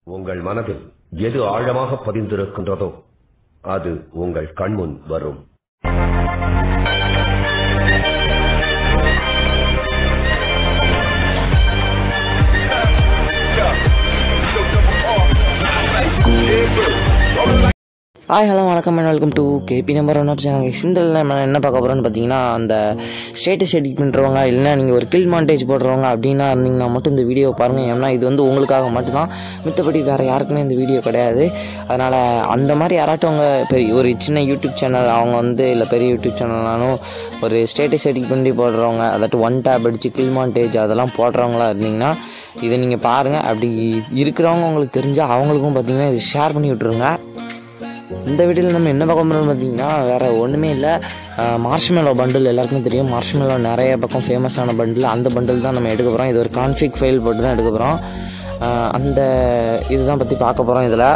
உங்கள் மனதில் எது ஆழமாக பதிந்திருக்கின்றதோ அது உங்கள் கண்முன் வரும் ஹாய் ஹலோ வணக்கம் and welcome to KB number one of channel இந்த நம்ம என்ன பார்க்க போகிறோம்னு பார்த்தீங்கன்னா அந்த ஸ்டேட்டஸ் எடிட் பண்ணுறவங்க இல்லைனா நீங்கள் ஒரு கில் மாண்டேஜ் போடுறவங்க அப்படின்னா இருந்தீங்கன்னா மட்டும் இந்த வீடியோ பாருங்கள் ஏன்னா இது வந்து உங்களுக்காக மட்டும்தான் மித்தபடி வேறு யாருக்குமே இந்த வீடியோ கிடையாது அதனால் அந்த மாதிரி யாராட்டும் அவங்க பெரிய ஒரு சின்ன யூடியூப் சேனல் அவங்க வந்து இல்லை பெரிய யூடியூப் சேனல்னாலும் ஒரு ஸ்டேட்டஸ் எடிட் பண்ணி போடுறவங்க அதாட்டு ஒன் டேப் அடித்து கில் மாண்டேஜ் அதெல்லாம் போடுறவங்களா இருந்தீங்கன்னா இதை நீங்கள் பாருங்கள் அப்படி இருக்கிறவங்க உங்களுக்கு தெரிஞ்சால் அவங்களுக்கும் பார்த்தீங்கன்னா இது ஷேர் பண்ணி விட்ருங்க இந்த வீடியோவில் நம்ம என்ன பார்க்க போகிறோம்னு பார்த்தீங்கன்னா வேறு ஒன்றுமே இல்லை மார்ஷ்மெலோ பண்டில் எல்லாருக்குமே தெரியும் மார்ஷ்மெலோ நிறைய பக்கம் ஃபேமஸான பண்டில் அந்த பண்டில் தான் நம்ம எடுக்க போகிறோம் இது ஒரு கான்ஃபிக் ஃபைல் போட்டு தான் எடுக்க போகிறோம் அந்த இதுதான் பற்றி பார்க்க போகிறோம் இதில்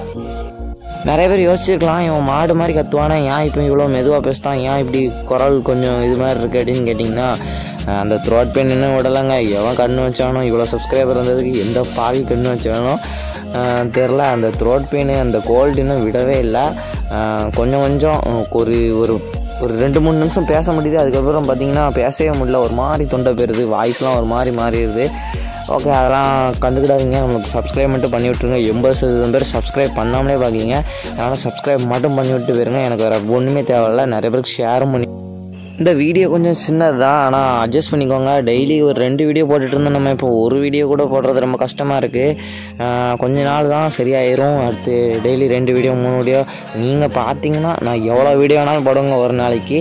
நிறைய பேர் யோசிச்சிருக்கலாம் இவன் மாடு மாதிரி கத்துவானே ஏன் இப்போ இவ்வளோ மெதுவாக பேசுகிறான் ஏன் இப்படி குரல் கொஞ்சம் இது மாதிரி இருக்குது அப்படின்னு கேட்டிங்கன்னா அஹ் அந்த த்ரோட் பெயின் இன்னும் விடலைங்க எவன் கண்ணு வச்சானோ இவ்வளோ சப்ஸ்கிரைபர் இருந்ததுக்கு எந்த பாவி கண்ணு வச்சானோ அஹ் தெரில அந்த த்ரோட் பெயின் அந்த கோல்டு இன்னும் விடவே இல்லை அஹ் கொஞ்சம் கொஞ்சம் ஒரு ஒரு ஒரு ரெண்டு மூணு நிமிஷம் பேச முடியுது அதுக்கப்புறம் பார்த்தீங்கன்னா பேசவே முடியல ஒரு மாதிரி தொண்டை போயிருது வாய்ஸ்லாம் ஒரு மாதிரி மாறிடுது ஓகே அதெல்லாம் கண்டுக்கிடாதீங்க நம்மளுக்கு சப்ஸ்கிரைப் மட்டும் பண்ணி விட்ருங்க எண்பது சதவீதம் பேர் சப்ஸ்கிரைப் பண்ணாமலே பார்க்கிங்க அதனால் சப்ஸ்கிரைப் மட்டும் பண்ணி விட்டு போயிருங்க எனக்கு வேறு ஒன்றுமே தேவையில்ல நிறைய பேருக்கு ஷேரும் பண்ணி இந்த வீடியோ கொஞ்சம் சின்னது தான் ஆனால் அட்ஜஸ்ட் பண்ணிக்கோங்க டெய்லி ஒரு ரெண்டு வீடியோ போட்டுட்டு இருந்தோம் நம்ம இப்போ ஒரு வீடியோ கூட போடுறது ரொம்ப கஷ்டமாக இருக்குது கொஞ்ச நாள் தான் சரியாயிரும் அடுத்து டெய்லி ரெண்டு வீடியோ மூணு வீடியோ நீங்கள் பார்த்தீங்கன்னா நான் எவ்வளோ வீடியோ வேணாலும் போடுங்க ஒரு நாளைக்கு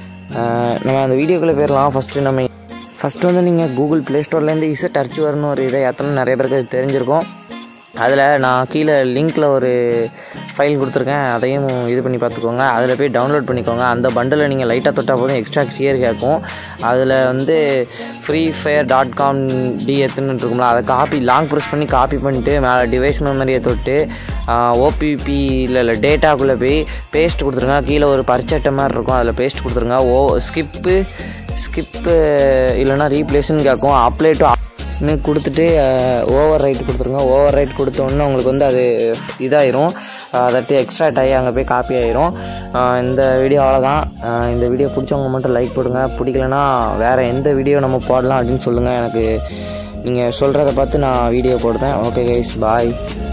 ஆஹ் நம்ம அந்த வீடியோக்குள்ளே போயிடலாம் ஃபஸ்ட்டு நம்ம ஃபஸ்ட்டு வந்து நீங்கள் கூகுள் ப்ளே ஸ்டோர்லேருந்து இசட் அர்ச்சுவர்னு ஒரு இதை ஏற்றணும் நிறைய பேருக்கு அது தெரிஞ்சிருக்கும் அதில் நான் கீழே லிங்க்கில் ஒரு ஃபைல் கொடுத்துருக்கேன் அதையும் இது பண்ணி பார்த்துக்கோங்க அதில் போய் டவுன்லோட் பண்ணிக்கோங்க அந்த பண்டில் நீங்கள் லைட்டாக தொட்டால் போதும் எக்ஸ்ட்ரா கிளியர் கேட்கும் அதில் வந்து ஃப்ரீ ஃபயர் டாட் காம் டிஎத்துன்னு இருக்கும்ல அதை காப்பி லாங் ப்ரெஸ் பண்ணி காப்பி பண்ணிட்டு மேலே டிவைஸ் மெமரியை தொட்டு ஓபிபி இல்லை இல்லை டேட்டாக்குள்ளே போய் பேஸ்ட் கொடுத்துருங்க கீழே ஒரு பரிச்சட்டை மாதிரி இருக்கும் அதில் பேஸ்ட் கொடுத்துருங்க ஓ ஸ்கிப்பு ஸ்கிப்பு இல்லைன்னா ரீப்ளேஸ்ன்னு கேட்கும் அப்ளை டு ன்னு கொடுத்துட்டு ஓவர் ரைட் கொடுத்துருங்க ஓவர் ரைட் கொடுத்தோன்னே உங்களுக்கு வந்து அது இதாயிரும் தட்டு எக்ஸ்ட்ரா டை அங்கே போய் காப்பி ஆயிரும் அஹ் இந்த வீடியோ அவ்வளோதான் அஹ் இந்த வீடியோ பிடிச்சவங்க மட்டும் லைக் போடுங்க பிடிக்கலனா வேறு எந்த வீடியோ நம்ம போடலாம் அப்படின்னு சொல்லுங்கள் எனக்கு நீங்கள் சொல்கிறத பார்த்து நான் வீடியோ போடுறேன் ஓகே கைஸ் பாய்